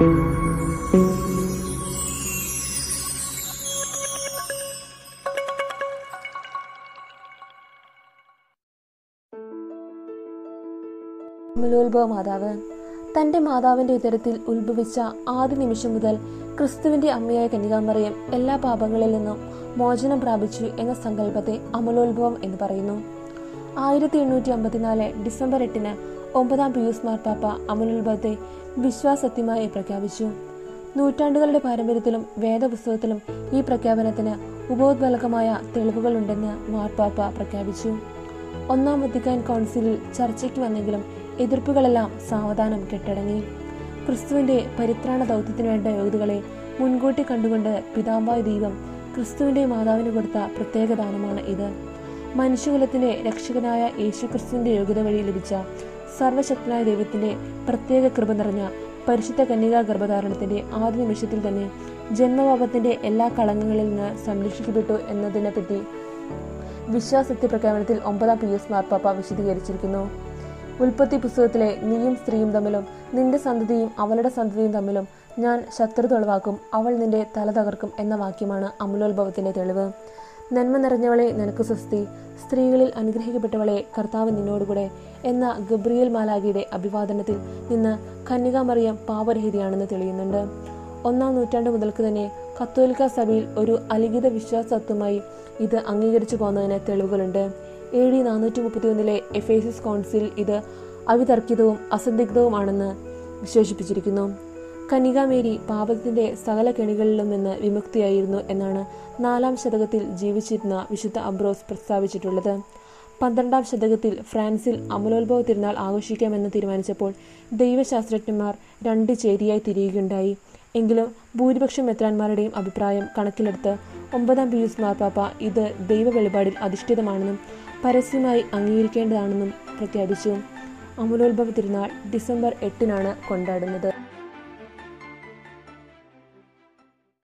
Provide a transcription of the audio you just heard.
അമലോത്ഭവ മാതാവ് തന്റെ മാതാവിന്റെ ഉദരത്തിൽ ഉത്ഭവിച്ച ആദ്യ നിമിഷം മുതൽ ക്രിസ്തുവിന്റെ അമ്മയായ കന്യകാമറിയം എല്ലാ പാപങ്ങളിൽ നിന്നും മോചനം പ്രാപിച്ചു എന്ന സങ്കല്പത്തെ അമലോത്ഭവം എന്ന് പറയുന്നു ആയിരത്തി എണ്ണൂറ്റി അമ്പത്തിനാല് ഡിസംബർ എട്ടിന് ഒമ്പതാം പിയൂസ് മാർപ്പാപ്പ അമലോത്ഭവത്തെ വിശ്വാസത്യമായി പ്രഖ്യാപിച്ചു നൂറ്റാണ്ടുകളുടെ പാരമ്പര്യത്തിലും വേദപുസ്തകത്തിലും ഈ പ്രഖ്യാപനത്തിന് ഉപോദ്ബലകമായ തെളിവുകളുണ്ടെന്ന് മാർപ്പാപ്പ പ്രഖ്യാപിച്ചു ഒന്നാം വത്തിക്കാൻ കൗൺസിലിൽ ചർച്ചയ്ക്ക് വന്നെങ്കിലും എതിർപ്പുകളെല്ലാം സാവധാനം കെട്ടടങ്ങി ക്രിസ്തുവിന്റെ പരിത്രാണ ദൗത്യത്തിനു വേണ്ട യോഗ്യതകളെ മുൻകൂട്ടി കണ്ടുകൊണ്ട് പിതാമ്പായ ദൈവം ക്രിസ്തുവിന്റെ മാതാവിന് കൊടുത്ത പ്രത്യേക ദാനമാണ് ഇത് മനുഷ്യകുലത്തിന്റെ രക്ഷകനായ യേശു ക്രിസ്തുവിന്റെ യോഗ്യത വഴി ലഭിച്ച സർവശക്തനായ ദൈവത്തിന്റെ പ്രത്യേക കൃപ നിറഞ്ഞ പരിശുദ്ധ കന്യകാ ഗർഭധാരണത്തിന്റെ ആദ്യ നിമിഷത്തിൽ തന്നെ ജന്മപാപത്തിന്റെ എല്ലാ കളങ്കങ്ങളിൽ നിന്ന് സംരക്ഷിക്കപ്പെട്ടു എന്നതിനെപ്പറ്റി വിശ്വാസത്യ പ്രഖ്യാപനത്തിൽ ഒമ്പതാം പി എസ് മാർപ്പാപ്പ വിശദീകരിച്ചിരിക്കുന്നു ഉൽപ്പത്തി പുസ്തകത്തിലെ നീയും സ്ത്രീയും തമ്മിലും നിന്റെ സന്തതിയും അവളുടെ സന്തതിയും തമ്മിലും ഞാൻ ശത്രുത ഒഴിവാക്കും അവൾ നിന്റെ തല തകർക്കും എന്ന വാക്യമാണ് അമലോത്ഭവത്തിന്റെ തെളിവ് നന്മ നിറഞ്ഞവളെ നിനക്ക് സ്വസ്തി സ്ത്രീകളിൽ അനുഗ്രഹിക്കപ്പെട്ടവളെ കർത്താവ് നിന്നോടുകൂടെ എന്ന ഗബ്രിയേൽ മാലാഖിയുടെ അഭിവാദനത്തിൽ നിന്ന് കന്യകാമറിയം പാപരഹിതയാണെന്ന് തെളിയുന്നുണ്ട് ഒന്നാം നൂറ്റാണ്ട് മുതൽക്ക് തന്നെ കത്തോലിക്ക സഭയിൽ ഒരു അലിഖിത വിശ്വാസത്വമായി ഇത് അംഗീകരിച്ചു പോകുന്നതിന് തെളിവുകളുണ്ട് എ ഡി നാനൂറ്റി മുപ്പത്തിയൊന്നിലെ എഫേസിസ് കൗൺസിൽ ഇത് അവിതർക്കിതവും അസന്ദിഗ്ധവുമാണെന്ന് വിശേഷിപ്പിച്ചിരിക്കുന്നു കനികാമേരി പാപത്തിന്റെ സകല കെണികളിലും നിന്ന് വിമുക്തിയായിരുന്നു എന്നാണ് നാലാം ശതകത്തിൽ ജീവിച്ചിരുന്ന വിശുദ്ധ അബ്രോസ് പ്രസ്താവിച്ചിട്ടുള്ളത് പന്ത്രണ്ടാം ശതകത്തിൽ ഫ്രാൻസിൽ അമലോത്ഭവ തിരുനാൾ ആഘോഷിക്കാമെന്ന് തീരുമാനിച്ചപ്പോൾ ദൈവശാസ്ത്രജ്ഞന്മാർ രണ്ട് ചേരിയായി തിരിയുകയുണ്ടായി എങ്കിലും ഭൂരിപക്ഷം മെത്രാന്മാരുടെയും അഭിപ്രായം കണക്കിലെടുത്ത് ഒമ്പതാം പിയൂസ് മാർപ്പാപ്പ ഇത് ദൈവ വെളിപാടിൽ അധിഷ്ഠിതമാണെന്നും പരസ്യമായി അംഗീകരിക്കേണ്ടതാണെന്നും പ്രഖ്യാപിച്ചു അമലോത്ഭവ തിരുനാൾ ഡിസംബർ എട്ടിനാണ് കൊണ്ടാടുന്നത്